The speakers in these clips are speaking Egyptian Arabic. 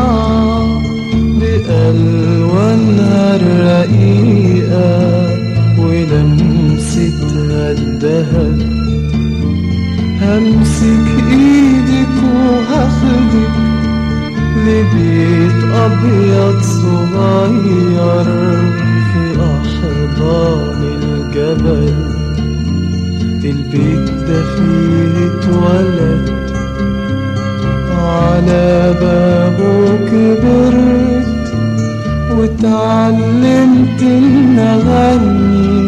طالعة بألوانها الرقيقة ولمستها الدهب همسك ايدك وهاخدك لبيت أبيض صغير في أحضان الجبل البيت ده فيه اتولد على بابه كبرت واتعلمت ان اغني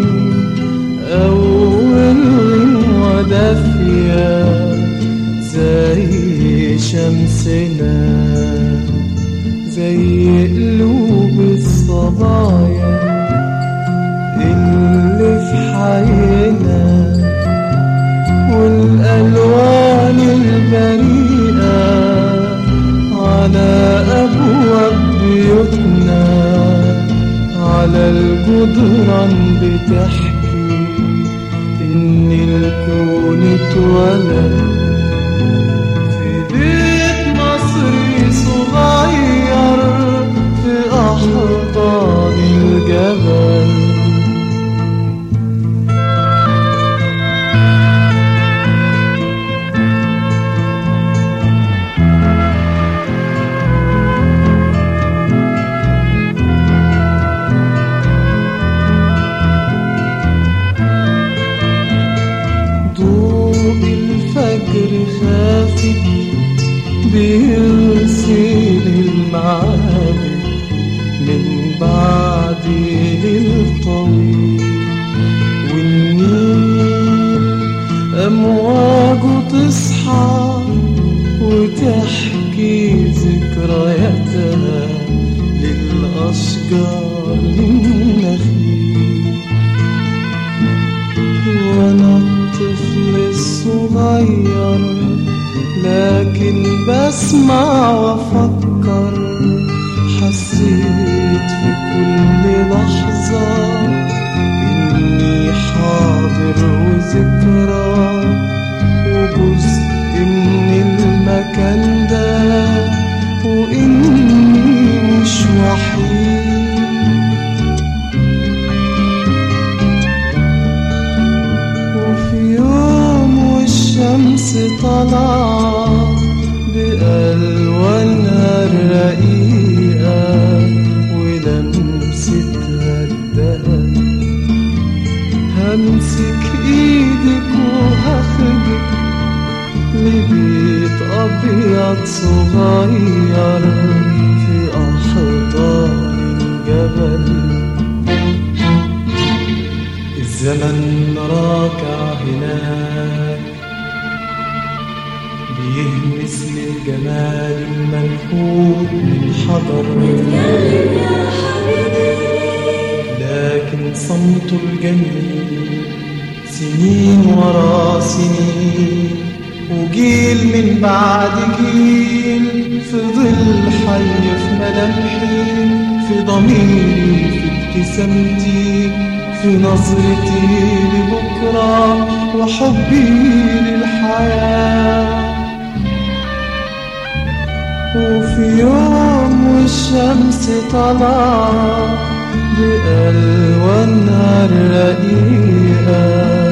اول غنوة دافية زي شمسنا زي قلوب الصبايا اللي في حينا والألوان البريئة على أبواب بيوتنا على الجدران بتحكي إن الكون اتولد في بيت مصري صغير في أحضان الجبل ضوء الفجر خافت بيرسل المعابد من بعد ليل طويل والنيل أمواجه تصحى وتحكي ذكرياتها للأشجار للنخيل وانا الطفل الصغير لكن بسمع وافكر حسيت في كل لحظة اني حاضر وذكرى وجزء من المكان ده واني مش وحيد وفي يوم والشمس طالعة بألوانها الرقيقة ولمستها الدهب همسك ايدك وهاخدك لبيت أبيض صغير في أحضان الجبل الزمن راكع هناك بيهمس للجمال المنحوت من حضر لكن صمته الجميل سنين ورا سنين وجيل من بعد جيل في ظل حي في ملامحي في ضميري في ابتسامتي في نظرتي لبكرة وحبي للحياة وفي يوم والشمس طلع بألوانها الرقيقة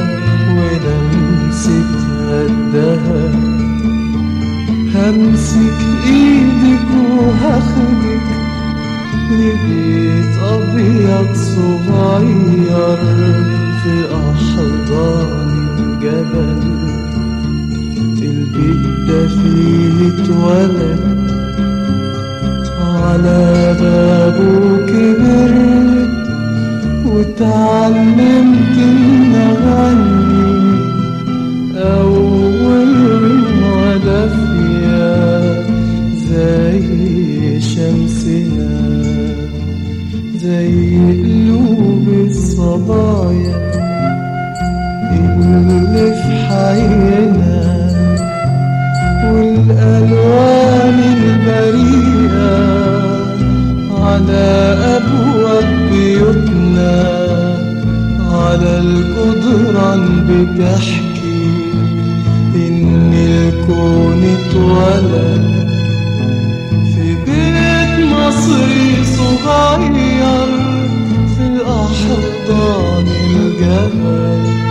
ولمستها الدهب همسك ايدك وهاخدك لبيت أبيض صغير في أحضان الجبل البيت ده فيه اتولد على بابه كبرت واتعلمت إن أغني أول غنوة دافية زي شمسنا زي قلوب الصبايا اللي في حينا والألوان البريئة على أبواب بيوتنا على الجدران بتحكي إن الكون اتولد في بيت مصري صغير في أحضان الجبل